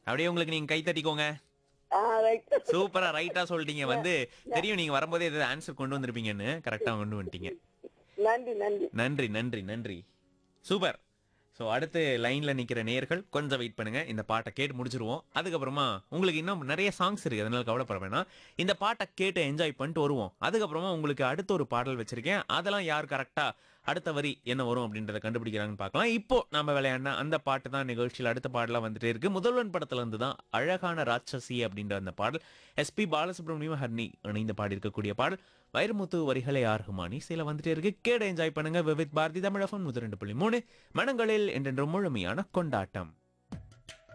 அப்படியே உங்களுக்கு நீங்க கை தட்டிக்கோங்க ஆ ரைட் சூப்பரா ரைட்டா சொல்லிட்டீங்க வந்து தெரியும் நீங்க வரும்போதே ஏதாவது ஆன்சர் கொண்டு வந்திருப்பீங்கன்னு கரெக்டா கொண்டு வந்துட்டீங்க நன்றி நன்றி நன்றி நன்றி நன்றி சூப்பர் ஸோ அடுத்து லைன்ல நிக்கிற நேயர்கள் கொஞ்சம் வெயிட் பண்ணுங்க இந்த பாட்டை கேட்டு முடிச்சிருவோம் அதுக்கப்புறமா உங்களுக்கு இன்னும் நிறைய சாங்ஸ் இருக்கு அதனால கவலைப்பட வேணாம் இந்த பாட்டை கேட்டு என்ஜாய் பண்ணிட்டு வருவோம் அதுக்கப்புறமா உங்களுக்கு அடுத்த ஒரு பாடல் வச்சிருக்கேன் அதெல்லாம் யார் கரெக்டா அடுத்த வரி என்ன வரும் அப்படின்றத கண்டுபிடிக்கிறாங்கன்னு பார்க்கலாம் இப்போ நம்ம விளையாடின அந்த பாட்டு தான் நிகழ்ச்சியில் அடுத்த பாடலாம் வந்துட்டே இருக்கு முதல்வன் படத்துல இருந்து தான் அழகான ராட்சசி அப்படின்ற அந்த பாடல் எஸ்பி பாலசுப்ரமணியம் ஹர்னி இணைந்து பாடி இருக்கக்கூடிய பாடல் வைரமுத்து வரிகளை ஆர்குமானி சில வந்துட்டே இருக்கு கேட என்ஜாய் பண்ணுங்க விவித் பாரதி தமிழகம் முதல் ரெண்டு புள்ளி மூணு மனங்களில் என்றென்றும் முழுமையான கொண்டாட்டம்